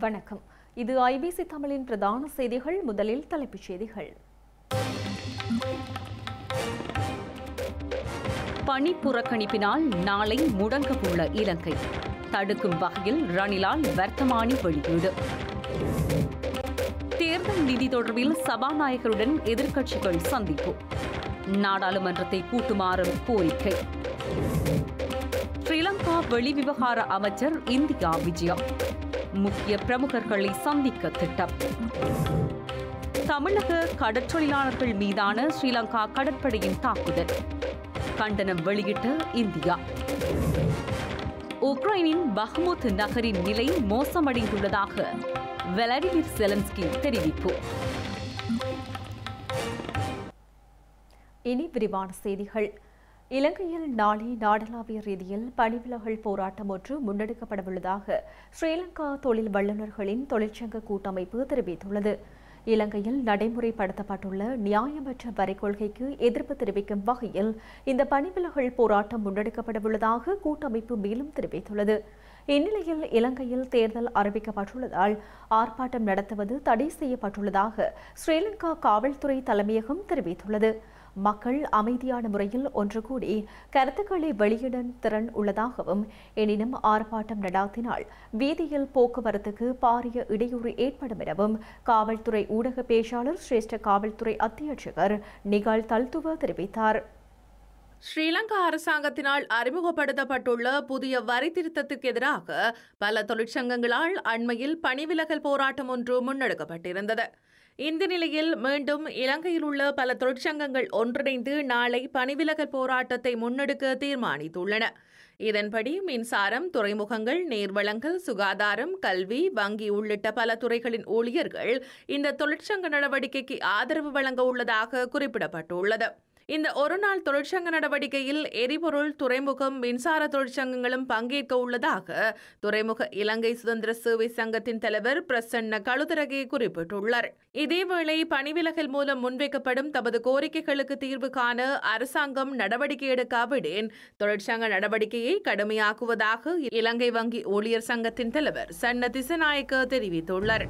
வணக்கம் இது ஐபிசி தமிழின் பிரதான செய்திகள் முதலில் தலைப்புச் செய்திகள் பணி புறக்கணிப்பினால் நாளை முடங்கவுள்ள இலங்கை தடுக்கும் வகையில் ரணிலால் வர்த்தமானி வெளியீடு தேர்தல் நிதி தொடர்பில் சபாநாயகருடன் எதிர்க்கட்சிகள் சந்திப்பு நாடாளுமன்றத்தை கூட்டுமாறும் கோரிக்கை ஸ்ரீலங்கா வெளிவிவகார அமைச்சர் இந்தியா விஜயம் முக்கிய பிரமுகர்களை சந்திக்க திட்டம் தமிழக கடற்றொழிலாளர்கள் மீதான ஸ்ரீலங்கா கடற்படையின் தாக்குதல் கண்டனம் வெளியிட்ட இந்தியா உக்ரைனின் பஹ்முத் நகரின் நிலை மோசமடைந்துள்ளதாக விளாடிமிர் செலன்ஸ்கி தெரிவிப்பு இனி விரிவான செய்திகள் இலங்கையில் நாளை நாடளாவிய ரீதியில் பணிவிலகல் போராட்டம் ஒன்று முன்னெடுக்கப்படவுள்ளதாக ஸ்ரீலங்கா தொழில் வல்லுநர்களின் தொழிற்சங்க கூட்டமைப்பு தெரிவித்துள்ளது இலங்கையில் நடைமுறைப்படுத்தப்பட்டுள்ள நியாயமற்ற வரி கொள்கைக்கு எதிர்ப்பு தெரிவிக்கும் வகையில் இந்த பணிவிலகல் போராட்டம் முன்னெடுக்கப்படவுள்ளதாக கூட்டமைப்பு மேலும் தெரிவித்துள்ளது இந்நிலையில் இலங்கையில் தேர்தல் அறிவிக்கப்பட்டுள்ளதால் ஆர்ப்பாட்டம் நடத்துவது தடை செய்யப்பட்டுள்ளதாக ஸ்ரீலங்கா காவல்துறை தலைமையகம் தெரிவித்துள்ளது மக்கள் அமைதியான முறையில் ஒன்று கூடி கருத்துக்களை வெளியிடும் திறன் உள்ளதாகவும் எனினும் ஆர்ப்பாட்டம் நடாத்தினால் வீதியில் போக்குவரத்துக்கு பாரிய இடையூறு ஏற்படும் எனவும் காவல்துறை ஊடக பேச்சாளர் சிரேஷ்ட காவல்துறை அத்தியட்சகர் நிகால் தல்துவ தெரிவித்தார் ஸ்ரீலங்கா அரசாங்கத்தினால் அறிமுகப்படுத்தப்பட்டுள்ள புதிய வரி திருத்தத்துக்கு எதிராக பல தொழிற்சங்கங்களால் அண்மையில் பணிவிலகல் போராட்டம் ஒன்று முன்னெடுக்கப்பட்டிருந்தது இந்த நிலையில் மீண்டும் இலங்கையில் உள்ள பல தொழிற்சங்கங்கள் ஒன்றிணைந்து நாளை பணிவிலகல் போராட்டத்தை முன்னெடுக்க தீர்மானித்துள்ளன இதன்படி மின்சாரம் துறைமுகங்கள் நீர்வளங்கள் சுகாதாரம் கல்வி வங்கி உள்ளிட்ட பல துறைகளின் ஊழியர்கள் இந்த தொழிற்சங்க நடவடிக்கைக்கு ஆதரவு வழங்க உள்ளதாக குறிப்பிடப்பட்டுள்ளது இந்த ஒருநாள் தொழிற்சங்க நடவடிக்கையில் எரிபொருள் துறைமுகம் மின்சார தொழிற்சங்கங்களும் பங்கேற்க உள்ளதாக துறைமுக இலங்கை சுதந்திர சேவை சங்கத்தின் தலைவர் பிரசன்ன கழுதரகே குறிப்பிட்டுள்ளார் இதேவேளை பணிவிலகல் மூலம் முன்வைக்கப்படும் தமது கோரிக்கைகளுக்கு தீர்வு காண அரசாங்கம் நடவடிக்கை எடுக்காவிடேன் தொழிற்சங்க நடவடிக்கையை கடுமையாக்குவதாக இலங்கை வங்கி ஊழியர் சங்கத்தின் தலைவர் சன்ன திசநாயக்க தெரிவித்துள்ளார்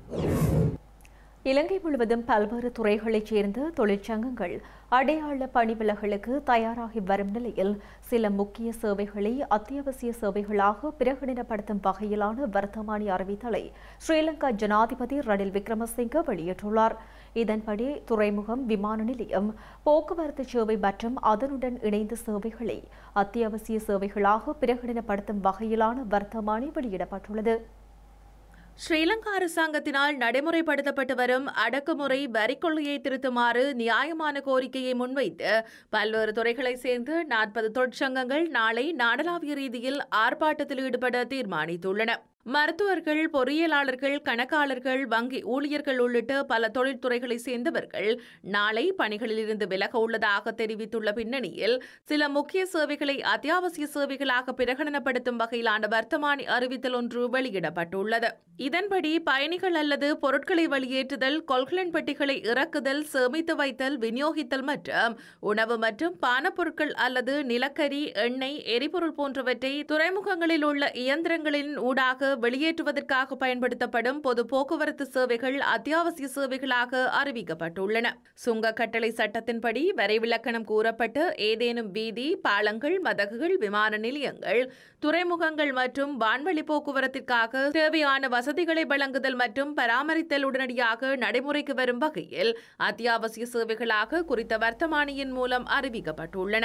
இலங்கை முழுவதும் பல்வேறு துறைகளைச் சேர்ந்த தொழிற்சங்கங்கள் அடையாள பணிவிலகலுக்கு தயாராகி வரும் நிலையில் சில முக்கிய சேவைகளை அத்தியாவசிய சேவைகளாக பிரகடனப்படுத்தும் வகையிலான வர்த்தமானி அறிவித்தலை ஸ்ரீலங்கா ஜனாதிபதி ரணில் விக்ரமசிங்க வெளியிட்டுள்ளார் இதன்படி துறைமுகம் விமான நிலையம் போக்குவரத்து சேவை மற்றும் அதனுடன் இணைந்த சேவைகளை அத்தியாவசிய சேவைகளாக பிரகடனப்படுத்தும் வகையிலான வர்த்தமானி வெளியிடப்பட்டுள்ளது ஸ்ரீலங்கா அரசாங்கத்தினால் நடைமுறைப்படுத்தப்பட்டு வரும் அடக்குமுறை வரிக் கொள்கையை திருத்துமாறு நியாயமான கோரிக்கையை முன்வைத்து பல்வேறு துறைகளைச் சேர்ந்து நாற்பது தொழிற்சங்கங்கள் நாளை நாடளாவிய ரீதியில் ஆர்ப்பாட்டத்தில் ஈடுபட தீர்மானித்துள்ளன மருத்துவர்கள் பொறியியலாளர்கள் கணக்காளர்கள் வங்கி ஊழியர்கள் உள்ளிட்ட பல தொழில்துறைகளை சேர்ந்தவர்கள் நாளை பணிகளிலிருந்து விலக உள்ளதாக தெரிவித்துள்ள பின்னணியில் சில முக்கிய சேவைகளை அத்தியாவசிய சேவைகளாக பிரகடனப்படுத்தும் வகையிலான வர்த்தமானி அறிவித்தல் ஒன்று வெளியிடப்பட்டுள்ளது இதன்படி பயணிகள் அல்லது பொருட்களை வெளியேற்றுதல் கொள்கலன் பெட்டிகளை இறக்குதல் சேமித்து வைத்தல் விநியோகித்தல் மற்றும் உணவு மற்றும் பானப்பொருட்கள் அல்லது நிலக்கரி எண்ணெய் எரிபொருள் போன்றவற்றை துறைமுகங்களில் உள்ள இயந்திரங்களின் ஊடாக வெளியேற்றுவதற்காக பயன்படுத்தப்படும் பொது போக்குவரத்து சேவைகள் அத்தியாவசிய சேவைகளாக அறிவிக்கப்பட்டுள்ளன சுங்க கட்டளை சட்டத்தின்படி வரைவிலக்கணம் கூறப்பட்டு ஏதேனும் வீதி பாலங்கள் மதகுகள் விமான நிலையங்கள் துறைமுகங்கள் மற்றும் வான்வழி போக்குவரத்திற்காக தேவையான வசதிகளை வழங்குதல் மற்றும் பராமரித்தல் உடனடியாக நடைமுறைக்கு வரும் வகையில் அத்தியாவசிய சேவைகளாக குறித்த வர்த்தமானியின் மூலம் அறிவிக்கப்பட்டுள்ளன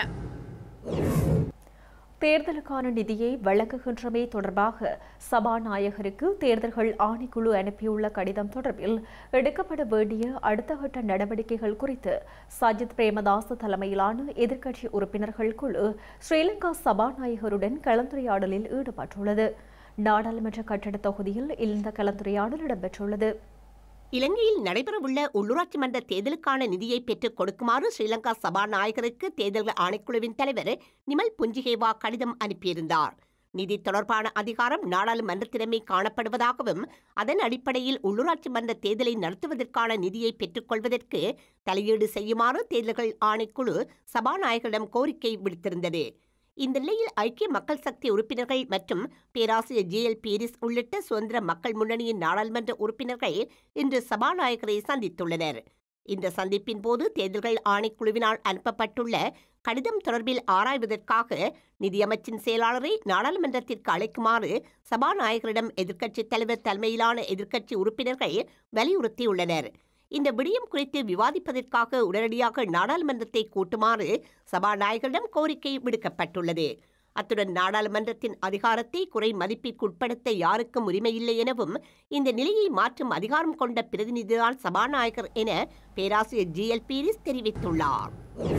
தேர்தலுக்கான நிதியை வழங்குகின்றமை தொடர்பாக சபாநாயகருக்கு தேர்தல்கள் ஆணைக்குழு அனுப்பியுள்ள கடிதம் தொடர்பில் எடுக்கப்பட வேண்டிய அடுத்த கட்ட நடவடிக்கைகள் குறித்து சஜித் பிரேமதாச தலைமையிலான எதிர்க்கட்சி உறுப்பினர்கள் குழு ஸ்ரீலங்கா சபாநாயகருடன் கலந்துரையாடலில் ஈடுபட்டுள்ளது நாடாளுமன்ற கட்டட தொகுதியில் இந்த கலந்துரையாடல் இடம்பெற்றுள்ளது இலங்கையில் நடைபெறவுள்ள உள்ளூராட்சி மன்ற தேர்தலுக்கான நிதியை பெற்றுக் கொடுக்குமாறு ஸ்ரீலங்கா சபாநாயகருக்கு தேர்தல் ஆணைக்குழுவின் தலைவர் நிமல் புஞ்சிகேவா கடிதம் அனுப்பியிருந்தார் நிதி தொடர்பான அதிகாரம் நாடாளுமன்றத்திடமே காணப்படுவதாகவும் அதன் அடிப்படையில் உள்ளூராட்சி மன்ற தேர்தலை நடத்துவதற்கான நிதியை பெற்றுக்கொள்வதற்கு தலையீடு செய்யுமாறு தேர்தல்கள் ஆணைக்குழு சபாநாயகரிடம் கோரிக்கை விடுத்திருந்தது இந்த நிலையில் ஐக்கிய மக்கள் சக்தி உறுப்பினர்கள் மற்றும் பேராசிரியர் ஜி எல் பீரிஸ் உள்ளிட்ட சுதந்திர மக்கள் முன்னணியின் நாடாளுமன்ற உறுப்பினர்கள் இன்று சபாநாயகரை சந்தித்துள்ளனர் இந்த சந்திப்பின் போது தேர்தல்கள் ஆணைக்குழுவினால் அனுப்பப்பட்டுள்ள கடிதம் தொடர்பில் ஆராய்வதற்காக நிதியமைச்சின் செயலாளரை நாடாளுமன்றத்திற்கு அழைக்குமாறு சபாநாயகரிடம் எதிர்க்கட்சித் தலைவர் தலைமையிலான எதிர்க்கட்சி உறுப்பினர்கள் வலியுறுத்தியுள்ளனர் இந்த விடயம் குறித்து விவாதிப்பதற்காக உடனடியாக நாடாளுமன்றத்தை கூட்டுமாறு சபாநாயகரிடம் கோரிக்கை விடுக்கப்பட்டுள்ளது அத்துடன் நாடாளுமன்றத்தின் அதிகாரத்தை குறை மதிப்பிற்குட்படுத்த யாருக்கும் உரிமையில்லை எனவும் இந்த நிலையை மாற்றும் அதிகாரம் கொண்ட பிரதிநிதிதான் சபாநாயகர் என பேராசிரியர் ஜி எல் பீரிஸ் தெரிவித்துள்ளார்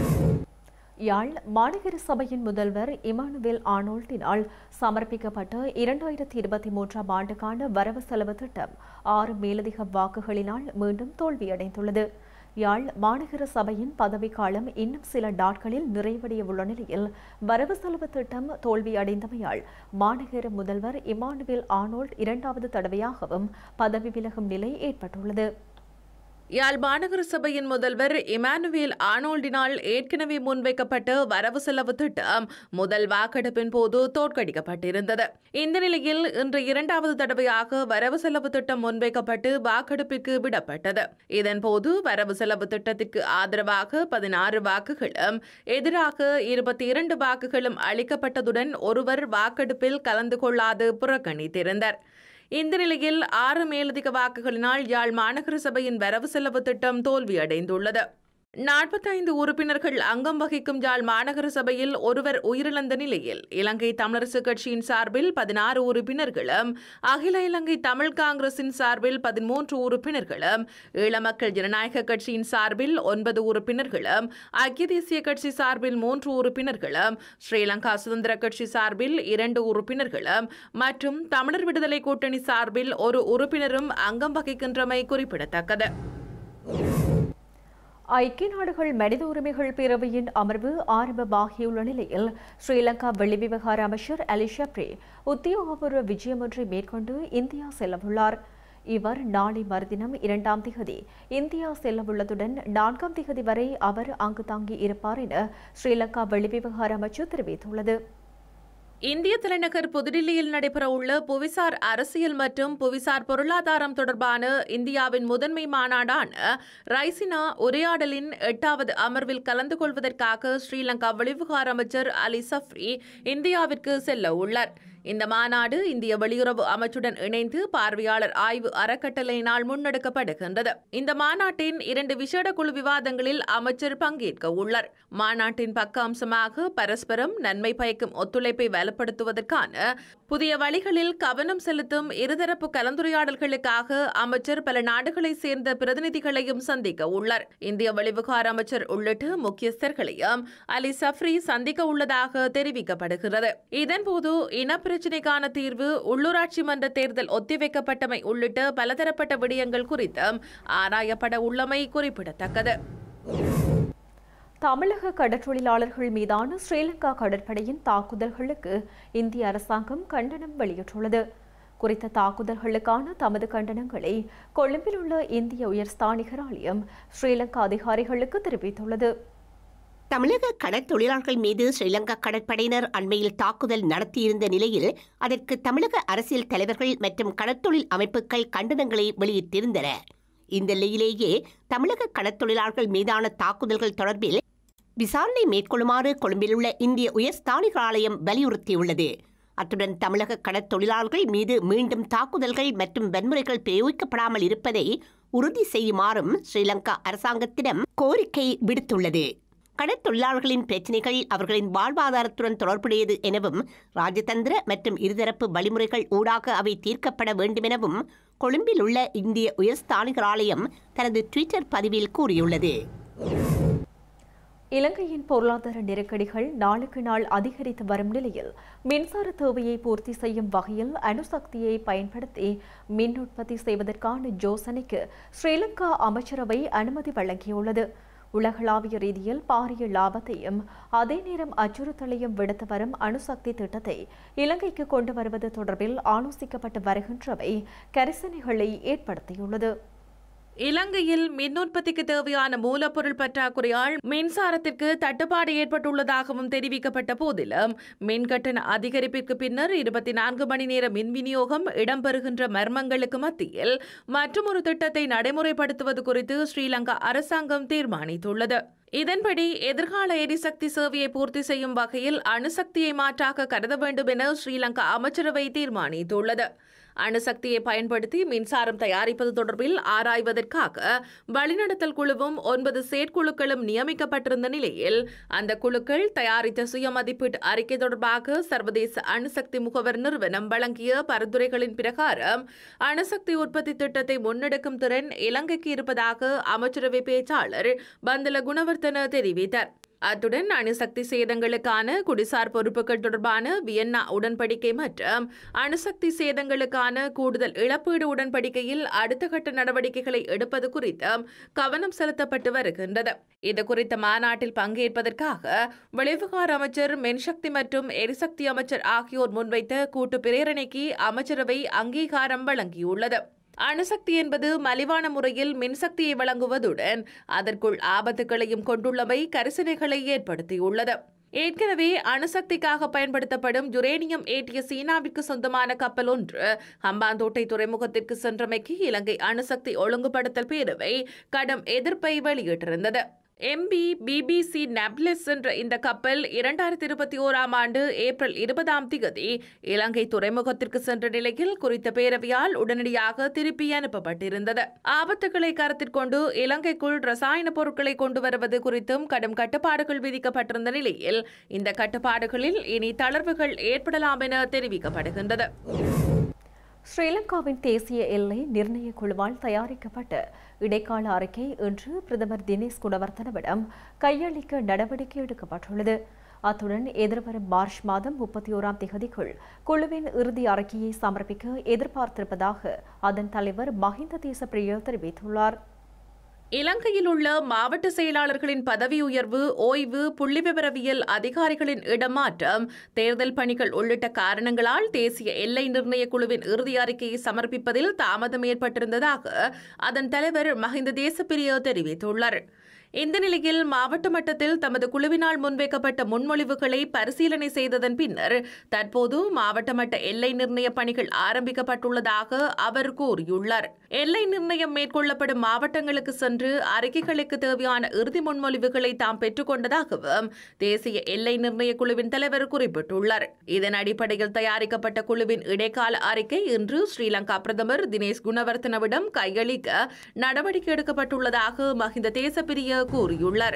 யாழ் மாநகர சபையின் முதல்வர் இமானுவேல் ஆனோல்டினால் சமர்ப்பிக்கப்பட்ட இரண்டாயிரத்தி இருபத்தி மூன்றாம் ஆண்டுக்கான வரவு செலவு திட்டம் ஆறு மேலதிக வாக்குகளினால் மீண்டும் தோல்வியடைந்துள்ளது யாழ் மாநகர சபையின் பதவிக்காலம் இன்னும் சில நாட்களில் நிறைவடைய உள்ள நிலையில் வரவு செலவு திட்டம் தோல்வியடைந்தமையால் மாநகர முதல்வர் இமானுவேல் ஆனோல்ட் இரண்டாவது தடவையாகவும் பதவி விலகும் நிலை ஏற்பட்டுள்ளது யாழ் மாநகர சபையின் முதல்வர் இமானுவேல் ஆனோல்டினால் ஏற்கனவே முன்வைக்கப்பட்ட வரவு செலவு திட்டம் முதல் வாக்கெடுப்பின் போது தோற்கடிக்கப்பட்டிருந்தது இந்த நிலையில் இன்று இரண்டாவது தடவையாக வரவு செலவு திட்டம் முன்வைக்கப்பட்டு வாக்கெடுப்பிற்கு விடப்பட்டது இதன்போது வரவு செலவு திட்டத்திற்கு ஆதரவாக பதினாறு வாக்குகளும் எதிராக இருபத்தி இரண்டு வாக்குகளும் அளிக்கப்பட்டதுடன் ஒருவர் வாக்கெடுப்பில் கலந்து கொள்ளாது புறக்கணித்திருந்தார் இந்த நிலையில் ஆறு மேலதிக வாக்குகளினால் யாழ் மாநகர சபையின் வரவு செலவு திட்டம் தோல்வியடைந்துள்ளது நாற்பத்தைந்து உறுப்பினர்கள் அங்கம் வகிக்கும் யாழ் மாநகர சபையில் ஒருவர் உயிரிழந்த நிலையில் இலங்கை தமிழரசு கட்சியின் சார்பில் பதினாறு உறுப்பினர்களும் அகில இலங்கை தமிழ் காங்கிரசின் சார்பில் பதிமூன்று உறுப்பினர்களும் ஈழமக்கள் ஜனநாயக கட்சியின் சார்பில் ஒன்பது உறுப்பினர்களும் ஐக்கிய தேசிய கட்சி சார்பில் மூன்று உறுப்பினர்களும் ஸ்ரீலங்கா சுதந்திர கட்சி சார்பில் இரண்டு உறுப்பினர்களும் மற்றும் தமிழர் விடுதலை கூட்டணி சார்பில் ஒரு உறுப்பினரும் அங்கம் வகிக்கின்றமை குறிப்பிடத்தக்கது ஐக்கிய நாடுகள் மனித உரிமைகள் பேரவையின் அமர்வு ஆரம்பமாகியுள்ள நிலையில் ஸ்ரீலங்கா வெளிவிவகார அமைச்சர் அலி ஷப்ரி உத்தியோகபூர்வ விஜயம் ஒன்றை மேற்கொண்டு இந்தியா செல்லவுள்ளார் இவர் நாளை மறுதினம் இரண்டாம் திகதி இந்தியா செல்லவுள்ளதுடன் நான்காம் திகதி வரை அவர் அங்கு தங்கி இருப்பார் என ஸ்ரீலங்கா வெளிவிவகார அமைச்சு தெரிவித்துள்ளது இந்திய தலைநகர் புதுடில்லியில் நடைபெறவுள்ள புவிசார் அரசியல் மற்றும் புவிசார் பொருளாதாரம் தொடர்பான இந்தியாவின் முதன்மை மாநாடான ரைசினா உரையாடலின் எட்டாவது அமர்வில் கலந்து கொள்வதற்காக ஸ்ரீலங்கா வெளிவிவகார அமைச்சர் அலி சஃப்ரி இந்தியாவிற்கு செல்ல உள்ளார் இந்த மாநாடு இந்திய வெளியுறவு அமைச்சுடன் இணைந்து பார்வையாளர் ஆய்வு அறக்கட்டளையினால் முன்னெடுக்கப்படுகின்றது இந்த மாநாட்டின் இரண்டு விசேட குழு விவாதங்களில் அமைச்சர் பங்கேற்க உள்ளார் மாநாட்டின் பக்க அம்சமாக பரஸ்பரம் நன்மை பயக்கும் ஒத்துழைப்பை வலுப்படுத்துவதற்கான புதிய வழிகளில் கவனம் செலுத்தும் இருதரப்பு கலந்துரையாடல்களுக்காக அமைச்சர் பல நாடுகளை சேர்ந்த பிரதிநிதிகளையும் சந்திக்க உள்ளார் இந்திய வெளிவிவகார அமைச்சர் உள்ளிட்ட முக்கியஸ்தர்களையும் அலி சஃப்ரி சந்திக்க உள்ளதாக தெரிவிக்கப்படுகிறது இதன்போது இனப்பிரச்சினைக்கான தீர்வு உள்ளூராட்சி மன்ற தேர்தல் ஒத்திவைக்கப்பட்டமை உள்ளிட்ட பலதரப்பட்ட விடயங்கள் குறித்தும் ஆராயப்பட உள்ளமை குறிப்பிடத்தக்கது தமிழக கடற்றொழிலாளர்கள் மீதான ஸ்ரீலங்கா கடற்படையின் தாக்குதல்களுக்கு இந்திய அரசாங்கம் கண்டனம் வெளியிட்டுள்ளது குறித்த தாக்குதல்களுக்கான தமது கண்டனங்களை கொழும்பில் உள்ள இந்திய உயர்ஸ்தானிகர் ஆலயம் ஸ்ரீலங்கா அதிகாரிகளுக்கு தெரிவித்துள்ளது தமிழக கடற்தொழிலாளர்கள் மீது ஸ்ரீலங்கா கடற்படையினர் அண்மையில் தாக்குதல் நடத்தியிருந்த நிலையில் அதற்கு தமிழக அரசியல் தலைவர்கள் மற்றும் கடற்தொழில் அமைப்புகள் கண்டனங்களை வெளியிட்டிருந்தன இந்த நிலையிலேயே தமிழக கடற்தொழிலாளர்கள் மீதான தாக்குதல்கள் தொடர்பில் விசாரணை மேற்கொள்ளுமாறு கொழும்பிலுள்ள இந்திய உயர்ஸ்தானிகர் ஆலயம் வலியுறுத்தியுள்ளது அத்துடன் தமிழக கடற்தொழிலாளர்கள் மீது மீண்டும் தாக்குதல்கள் மற்றும் வன்முறைகள் பிரயோகிக்கப்படாமல் இருப்பதை உறுதி செய்யுமாறும் ஸ்ரீலங்கா அரசாங்கத்திடம் கோரிக்கை விடுத்துள்ளது கடற்தொழிலாளர்களின் பிரச்சினைகள் அவர்களின் வாழ்வாதாரத்துடன் தொடர்புடையது எனவும் ராஜதந்திர மற்றும் இருதரப்பு வழிமுறைகள் ஊடாக அவை தீர்க்கப்பட வேண்டுமெனவும் கொழும்பில் உள்ள இந்திய உயர்ஸ்தானிகர் ஆலயம் தனது ட்விட்டர் பதிவில் கூறியுள்ளது இலங்கையின் பொருளாதார நெருக்கடிகள் நாளுக்கு நாள் அதிகரித்து வரும் நிலையில் மின்சார தேவையை பூர்த்தி செய்யும் வகையில் அணுசக்தியை பயன்படுத்தி மின் உற்பத்தி செய்வதற்கான யோசனைக்கு ஸ்ரீலங்கா அமைச்சரவை அனுமதி வழங்கியுள்ளது உலகளாவிய ரீதியில் பாரிய லாபத்தையும் அதே நேரம் அச்சுறுத்தலையும் விடுத்து வரும் அணுசக்தி திட்டத்தை இலங்கைக்கு கொண்டு வருவது தொடர்பில் ஆலோசிக்கப்பட்டு வருகின்றவை கரிசனைகளை ஏற்படுத்தியுள்ளது இலங்கையில் மின் உற்பத்திக்கு தேவையான மூலப்பொருள் பற்றாக்குறையால் மின்சாரத்திற்கு தட்டுப்பாடு ஏற்பட்டுள்ளதாகவும் தெரிவிக்கப்பட்ட போதிலும் மின் கட்டண அதிகரிப்பிற்கு பின்னர் இருபத்தி நான்கு மணி நேர மின் விநியோகம் இடம்பெறுகின்ற மர்மங்களுக்கு மத்தியில் மற்றொரு திட்டத்தை நடைமுறைப்படுத்துவது குறித்து ஸ்ரீலங்கா அரசாங்கம் தீர்மானித்துள்ளது இதன்படி எதிர்கால எரிசக்தி சேவையை பூர்த்தி செய்யும் வகையில் அணுசக்தியை மாற்றாக கருத வேண்டும் என ஸ்ரீலங்கா அமைச்சரவை தீர்மானித்துள்ளது அணுசக்தியை பயன்படுத்தி மின்சாரம் தயாரிப்பது தொடர்பில் ஆராய்வதற்காக வழிநடத்தல் குழுவும் ஒன்பது செயற்குழுக்களும் நியமிக்கப்பட்டிருந்த நிலையில் அந்த குழுக்கள் தயாரித்த சுய மதிப்பீட்டு அறிக்கை தொடர்பாக சர்வதேச அணுசக்தி முகவர் நிறுவனம் வழங்கிய பரிந்துரைகளின் பிரகாரம் அணுசக்தி உற்பத்தி திட்டத்தை முன்னெடுக்கும் திறன் இலங்கைக்கு இருப்பதாக அமைச்சரவை பேச்சாளர் பந்தல குணவர்த்தன தெரிவித்தார் அத்துடன் அணுசக்தி சேதங்களுக்கான குடிசார் பொறுப்புகள் தொடர்பான வியன்னா உடன்படிக்கை மற்றும் அணுசக்தி சேதங்களுக்கான கூடுதல் இழப்பீடு உடன்படிக்கையில் அடுத்த கட்ட நடவடிக்கைகளை எடுப்பது குறித்தும் கவனம் செலுத்தப்பட்டு வருகின்றது இது குறித்த மாநாட்டில் பங்கேற்பதற்காக வெளிவிவகார அமைச்சர் மின்சக்தி மற்றும் எரிசக்தி அமைச்சர் ஆகியோர் முன்வைத்த கூட்டு பிரேரணைக்கு அமைச்சரவை அங்கீகாரம் வழங்கியுள்ளது அணுசக்தி என்பது மலிவான முறையில் மின்சக்தியை வழங்குவதுடன் அதற்குள் ஆபத்துகளையும் கொண்டுள்ளமை கரிசனைகளை ஏற்படுத்தியுள்ளது ஏற்கனவே அணுசக்திக்காக பயன்படுத்தப்படும் யுரேனியம் ஏற்றிய சீனாவிற்கு சொந்தமான கப்பல் ஒன்று ஹம்பாந்தோட்டை துறைமுகத்திற்கு சென்றமைக்கு இலங்கை அணுசக்தி ஒழுங்குபடுத்தல் பேரவை கடும் எதிர்ப்பை வெளியிட்டிருந்தது எம்பி பிபிசி நப்லெஸ் என்ற இந்த கப்பல் இரண்டாயிரத்தி இருபத்தி ஓராம் ஆண்டு ஏப்ரல் இருபதாம் திகதி இலங்கை துறைமுகத்திற்கு சென்ற நிலையில் குறித்த பேரவையால் உடனடியாக திருப்பி அனுப்பப்பட்டிருந்தது ஆபத்துகளை கருத்தில் கொண்டு இலங்கைக்குள் ரசாயன பொருட்களை கொண்டு வருவது குறித்தும் கடும் கட்டுப்பாடுகள் விதிக்கப்பட்டிருந்த நிலையில் இந்த கட்டுப்பாடுகளில் இனி தளர்வுகள் ஏற்படலாம் என தெரிவிக்கப்படுகின்றது ஸ்ரீலங்காவின் தேசிய எல்லை நிர்ணய குழுவால் தயாரிக்கப்பட்ட இடைக்கால அறிக்கை இன்று பிரதமர் தினேஷ் குணவர்த்தனவிடம் கையளிக்க நடவடிக்கை எடுக்கப்பட்டுள்ளது அத்துடன் எதிர்வரும் மார்ச் மாதம் முப்பத்தி ஓராம் திகதிக்குள் குழுவின் இறுதி அறிக்கையை சமர்ப்பிக்க எதிர்பார்த்திருப்பதாக அதன் தலைவர் மஹிந்த தேசப்பிரிய தெரிவித்துள்ளார் இலங்கையில் உள்ள மாவட்ட செயலாளர்களின் பதவி உயர்வு ஓய்வு புள்ளிவிவரவியல் அதிகாரிகளின் இடமாற்றம் தேர்தல் பணிகள் உள்ளிட்ட காரணங்களால் தேசிய எல்லை நிர்ணய குழுவின் இறுதி அறிக்கையை சமர்ப்பிப்பதில் தாமதம் ஏற்பட்டிருந்ததாக அதன் தலைவர் மஹிந்த தேசப்பிரிய தெரிவித்துள்ளார் இந்த நிலையில் மாவட்ட மட்டத்தில் தமது குழுவினால் முன்வைக்கப்பட்ட முன்மொழிவுகளை பரிசீலனை செய்ததன் பின்னர் தற்போது மாவட்ட மட்ட எல்லை நிர்ணய பணிகள் ஆரம்பிக்கப்பட்டுள்ளதாக அவர் கூறியுள்ளார் எல்லை நிர்ணயம் மேற்கொள்ளப்படும் மாவட்டங்களுக்கு சென்று அறிக்கைகளுக்கு தேவையான இறுதி முன்மொழிவுகளை தாம் பெற்றுக்கொண்டதாகவும் தேசிய எல்லை நிர்ணய குழுவின் தலைவர் குறிப்பிட்டுள்ளார் இதன் அடிப்படையில் தயாரிக்கப்பட்ட குழுவின் இடைக்கால அறிக்கை இன்று ஸ்ரீலங்கா பிரதமர் தினேஷ் குணவர்த்தனவிடம் கையளிக்க நடவடிக்கை எடுக்கப்பட்டுள்ளதாக மஹிந்த தேசப்பிரிய கூறியுள்ளார்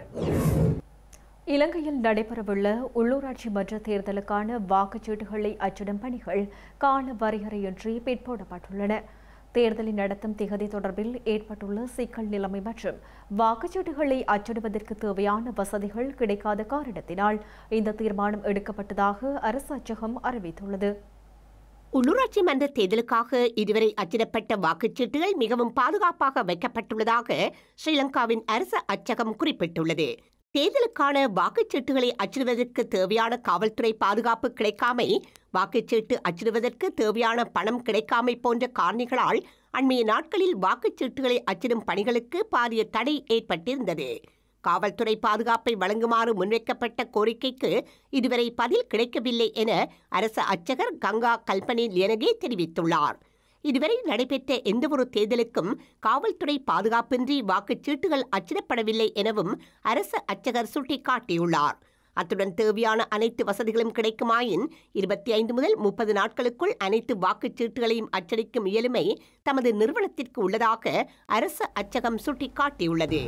இலங்கையில் நடைபெறவுள்ள உள்ளூராட்சி மன்ற தேர்தலுக்கான வாக்குச்சீட்டுகளை அச்சிடும் பணிகள் கால வரையறையின்றி பிற்போடப்பட்டுள்ளன தேர்தலை நடத்தும் திகதி தொடர்பில் ஏற்பட்டுள்ள சிக்கல் நிலைமை மற்றும் வாக்குச்சீட்டுகளை அச்சிடுவதற்கு தேவையான வசதிகள் கிடைக்காத காரணத்தினால் இந்த தீர்மானம் எடுக்கப்பட்டதாக அரசு அச்சகம் அறிவித்துள்ளது உள்ளூராட்சி மன்ற தேர்தலுக்காக இதுவரை அச்சிடப்பட்ட வாக்குச்சீட்டுகள் மிகவும் பாதுகாப்பாக வைக்கப்பட்டுள்ளதாக ஸ்ரீலங்காவின் அரசு அச்சகம் குறிப்பிட்டுள்ளது தேர்தலுக்கான வாக்குச்சீட்டுகளை அச்சிடுவதற்கு தேவையான காவல்துறை பாதுகாப்பு கிடைக்காமை வாக்குச்சீட்டு அச்சிடுவதற்கு தேவையான பணம் கிடைக்காமை போன்ற காரணிகளால் அண்மைய நாட்களில் வாக்குச்சீட்டுகளை அச்சிடும் பணிகளுக்கு பாரிய தடை ஏற்பட்டிருந்தது காவல்துறை பாதுகாப்பை வழங்குமாறு முன்வைக்கப்பட்ட கோரிக்கைக்கு இதுவரை பதில் கிடைக்கவில்லை என அரசு அச்சகர் கங்கா கல்பனி லியனகே தெரிவித்துள்ளார் இதுவரை நடைபெற்ற எந்தவொரு தேர்தலுக்கும் காவல்துறை பாதுகாப்பின்றி வாக்குச்சீட்டுகள் அச்சிடப்படவில்லை எனவும் அரசு அச்சகர் சுட்டிக்காட்டியுள்ளார் அத்துடன் தேவையான அனைத்து வசதிகளும் கிடைக்குமாயின் இருபத்தி ஐந்து முதல் முப்பது நாட்களுக்குள் அனைத்து வாக்குச்சீட்டுகளையும் அச்சடிக்கும் இயலுமை தமது நிறுவனத்திற்கு உள்ளதாக அரசு அச்சகம் சுட்டிக்காட்டியுள்ளது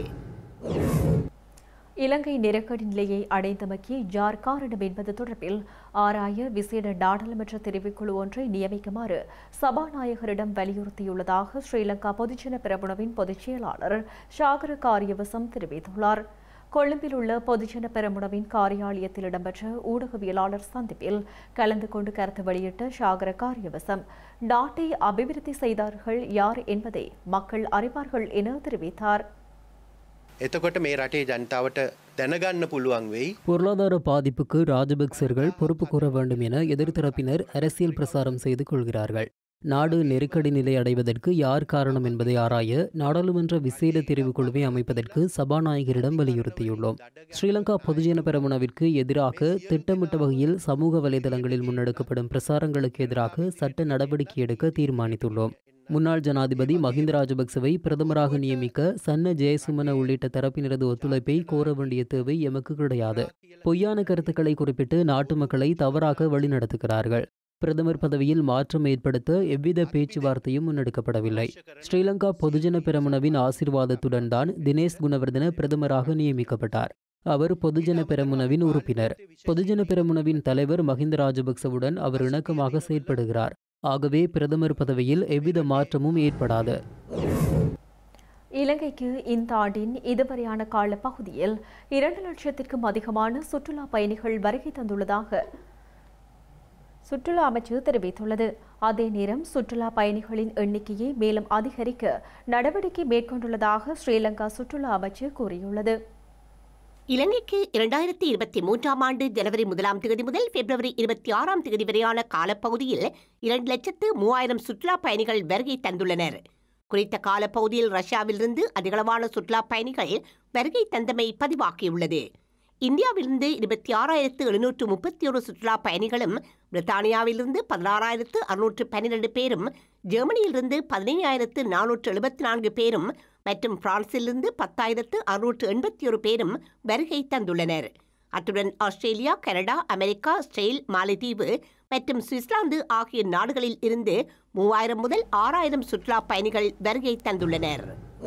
இலங்கை நெருக்கடி நிலையை அடைந்தமைக்கு யார் காரணம் என்பது தொடர்பில் ஆராய விசேட நாடாளுமன்ற தெரிவுக்குழு ஒன்றை நியமிக்குமாறு சபாநாயகரிடம் வலியுறுத்தியுள்ளதாக ஸ்ரீலங்கா பொதுஜன பிரமுனவின் பொதுச் செயலாளர் ஷாகர காரியவசம் தெரிவித்துள்ளார் கொழும்பில் உள்ள பொதுஜன பெரமுனவின் காரியாலயத்தில் இடம்பெற்ற ஊடகவியலாளர் சந்திப்பில் கலந்து கொண்டு கருத்து வெளியிட்ட ஷாகர காரியவசம் நாட்டை அபிவிருத்தி செய்தார்கள் யார் என்பதை மக்கள் அறிவார்கள் என தெரிவித்தார் එතකොට මේ රටේ ජනතාවට දැනගන්න පුළුවන් වෙයි பொருளாதார பாதிப்புக்கு ராஜபக்சர்கள் பொறுப்பு கூற வேண்டும் என எதிர்த்தரப்பினர் அரசியல் பிரசாரம் செய்து கொள்கிறார்கள் நாடு நெருக்கடி நிலை அடைவதற்கு யார் காரணம் என்பதை ஆராய நாடாளுமன்ற விசேட தெரிவுக்குழுவை அமைப்பதற்கு சபாநாயகரிடம் வலியுறுத்தியுள்ளோம் ஸ்ரீலங்கா பொதுஜன பெரமுனவிற்கு எதிராக திட்டமிட்ட வகையில் சமூக வலைதளங்களில் முன்னெடுக்கப்படும் பிரசாரங்களுக்கு எதிராக சட்ட நடவடிக்கை எடுக்க தீர்மானித்துள்ளோம் முன்னாள் ஜனாதிபதி மஹிந்த ராஜபக்சவை பிரதமராக நியமிக்க சன்ன ஜெயசுமன உள்ளிட்ட தரப்பினரது ஒத்துழைப்பை கோர வேண்டிய தேவை எமக்கு கிடையாது பொய்யான கருத்துக்களை குறிப்பிட்டு நாட்டு மக்களை தவறாக வழிநடத்துகிறார்கள் பிரதமர் பதவியில் மாற்றம் ஏற்படுத்த எவ்வித பேச்சுவார்த்தையும் முன்னெடுக்கப்படவில்லை ஸ்ரீலங்கா பொதுஜன பெரமுனவின் ஆசீர்வாதத்துடன் தான் தினேஷ் குணவர்தன பிரதமராக நியமிக்கப்பட்டார் அவர் பொதுஜன பெரமுனவின் உறுப்பினர் பொதுஜன பெரமுனவின் தலைவர் மஹிந்த ராஜபக்சவுடன் அவர் இணக்கமாக செயற்படுகிறார் ஆகவே பிரதமர் பதவியில் எவ்வித மாற்றமும் ஏற்படாது இலங்கைக்கு இந்த ஆண்டின் இதுவரையான கால பகுதியில் இரண்டு லட்சத்திற்கும் அதிகமான சுற்றுலா பயணிகள் வருகை தந்துள்ளதாக சுற்றுலா அமைச்சு தெரிவித்துள்ளது அதே நேரம் சுற்றுலா பயணிகளின் எண்ணிக்கையை மேலும் அதிகரிக்க நடவடிக்கை மேற்கொண்டுள்ளதாக ஸ்ரீலங்கா சுற்றுலா அமைச்சு கூறியுள்ளது இலங்கைக்கு இரண்டாயிரத்தி இருபத்தி மூன்றாம் ஆண்டு ஜனவரி முதலாம் தேதி முதல் பிப்ரவரி இருபத்தி ஆறாம் தேதி வரையான காலப்பகுதியில் இரண்டு லட்சத்து மூவாயிரம் சுற்றுலா பயணிகள் வருகை தந்துள்ளனர் குறித்த காலப்பகுதியில் ரஷ்யாவிலிருந்து அதிகளவான சுற்றுலா பயணிகள் வருகை தந்தமை பதிவாகியுள்ளது இந்தியாவிலிருந்து இருபத்தி ஆறாயிரத்து எழுநூற்று முப்பத்தி ஒரு சுற்றுலா பயணிகளும் பிரித்தானியாவிலிருந்து பதினாறாயிரத்து அறுநூற்று பன்னிரண்டு பேரும் ஜெர்மனியிலிருந்து பதினைஞ்சாயிரத்து நானூற்று எழுபத்தி நான்கு பேரும் மற்றும் பிரான்சிலிருந்து பத்தாயிரத்து அறுநூற்று எண்பத்தி ஒரு பேரும் வருகை தந்துள்ளனர் அத்துடன் ஆஸ்திரேலியா கனடா அமெரிக்கா ஸ்ரேல் மாலைதீவு மற்றும் சுவிட்சர்லாந்து ஆகிய நாடுகளில் இருந்து மூவாயிரம் முதல் ஆறாயிரம் சுற்றுலா பயணிகள் வருகை தந்துள்ளனர்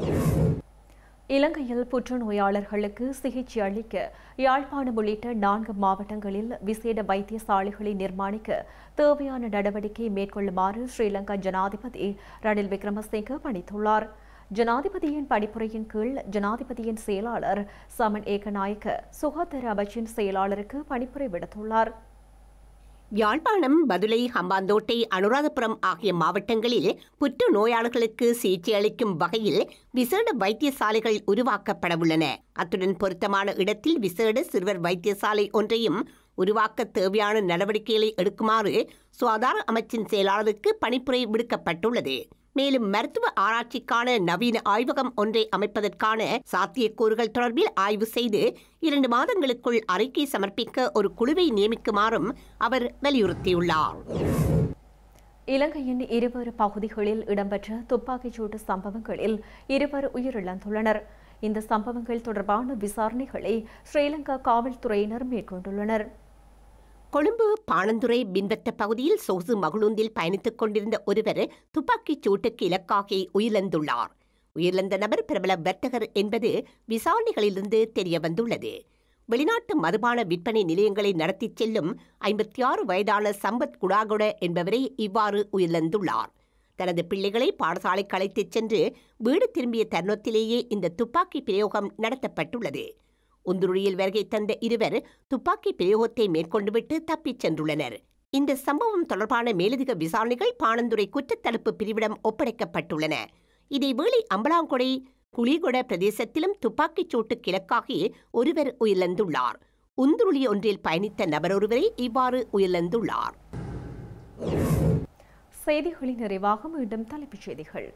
இலங்கையில் புற்றுநோயாளர்களுக்கு சிகிச்சை அளிக்க யாழ்ப்பாணம் உள்ளிட்ட நான்கு மாவட்டங்களில் விசேட வைத்தியசாலைகளை நிர்மாணிக்க தேவையான நடவடிக்கை மேற்கொள்ளுமாறு ஸ்ரீலங்கா ஜனாதிபதி ரணில் விக்ரமசிங்க பணித்துள்ளார் ஜனாதிபதியின் பணிப்புரையின் கீழ் ஜனாதிபதியின் செயலாளர் சமன் ஏகநாயக்க சுகாதார அமைச்சின் செயலாளருக்கு பணிப்புரை விடுத்துள்ளார் யாழ்ப்பாணம் பதுளை ஹம்பாந்தோட்டை அனுராதபுரம் ஆகிய மாவட்டங்களில் புற்று நோயாளர்களுக்கு சிகிச்சை அளிக்கும் வகையில் விசேட வைத்தியசாலைகள் உருவாக்கப்படவுள்ளன அத்துடன் பொருத்தமான இடத்தில் விசேட சிறுவர் வைத்தியசாலை ஒன்றையும் உருவாக்க தேவையான நடவடிக்கைகளை எடுக்குமாறு சுகாதார அமைச்சின் செயலாளருக்கு பணிப்புரை விடுக்கப்பட்டுள்ளது மேலும் மருத்துவ ஆராய்ச்சிக்கான நவீன ஆய்வகம் ஒன்றை அமைப்பதற்கான சாத்தியக்கூறுகள் தொடர்பில் ஆய்வு செய்து இரண்டு மாதங்களுக்குள் அறிக்கை சமர்ப்பிக்க ஒரு குழுவை நியமிக்குமாறும் அவர் வலியுறுத்தியுள்ளார் இலங்கையின் இருவேறு பகுதிகளில் இடம்பெற்ற துப்பாக்கிச்சூட்டு சம்பவங்களில் இருவர் உயிரிழந்துள்ளனர் இந்த சம்பவங்கள் தொடர்பான விசாரணைகளை ஸ்ரீலங்கா காவல்துறையினர் மேற்கொண்டுள்ளனர் கொழும்பு பாணந்துறை பின்பற்ற பகுதியில் சொகுசு மகளுந்தில் பயணித்துக் கொண்டிருந்த ஒருவர் துப்பாக்கிச் சூட்டுக்கு இலக்காகி உயிரிழந்துள்ளார் உயிரிழந்த நபர் பிரபல வர்த்தகர் என்பது விசாரணைகளிலிருந்து தெரிய வந்துள்ளது வெளிநாட்டு மதுபான விற்பனை நிலையங்களை நடத்திச் செல்லும் ஐம்பத்தி ஆறு வயதான சம்பத் குடாகுட என்பவரே இவ்வாறு உயிரிழந்துள்ளார் தனது பிள்ளைகளை பாடசாலைக்கு அழைத்துச் சென்று வீடு திரும்பிய தருணத்திலேயே இந்த துப்பாக்கி பிரயோகம் நடத்தப்பட்டுள்ளது உந்துருளியில் வருகை தந்த இருவர் துப்பாக்கி பிரயோகத்தை மேற்கொண்டுவிட்டு தப்பிச் சென்றுள்ளனர் இந்த சம்பவம் தொடர்பான மேலதிக விசாரணைகள் பாணந்துறை குற்றத்தடுப்பு பிரிவிடம் ஒப்படைக்கப்பட்டுள்ளன இதேவேளை அம்பலாங்கொடை குளிகொட பிரதேசத்திலும் துப்பாக்கிச் சூட்டு கிழக்காகி ஒருவர் உயிரிழந்துள்ளார் உந்துருளி ஒன்றில் பயணித்த நபரொருவரே இவ்வாறு உயிரிழந்துள்ளார் செய்திகளின் நிறைவாக மீண்டும் தலைப்புச் செய்திகள்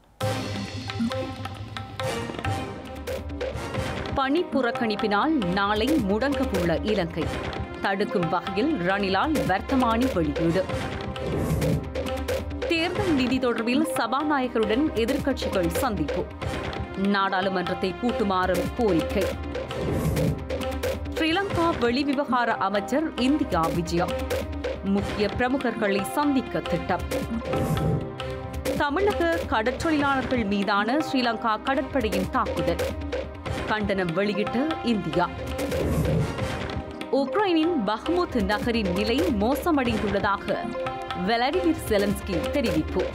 பணி புறக்கணிப்பினால் நாளை முடங்கவுள்ள இலங்கை தடுக்கும் வகையில் ரணிலால் வர்த்தமானி வெளியீடு தேர்தல் நிதி தொடர்பில் சபாநாயகருடன் எதிர்க்கட்சிகள் சந்திப்பு நாடாளுமன்றத்தை கூட்டுமாறும் கோரிக்கை ஸ்ரீலங்கா வெளிவிவகார அமைச்சர் இந்தியா விஜயம் முக்கிய பிரமுகர்களை சந்திக்க திட்டம் தமிழக கடற்றொழிலாளர்கள் மீதான ஸ்ரீலங்கா கடற்படையின் தாக்குதல் கண்டனம் வெளியிட்ட இந்தியா உக்ரைனின் பஹ்முத் நகரின் நிலை மோசமடைந்துள்ளதாக விளாடிமிர் செலன்ஸ்கி தெரிவிப்பு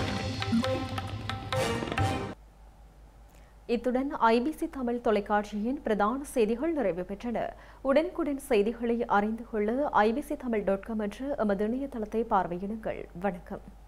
இத்துடன் ஐபிசி தமிழ் தொலைக்காட்சியின் பிரதான செய்திகள் நிறைவு பெற்றன உடனுக்குடன் செய்திகளை அறிந்து கொள்ள ஐபிசி தமிழ் டாட் காம் என்ற எமது இணையதளத்தை பார்வையிடுங்கள் வணக்கம்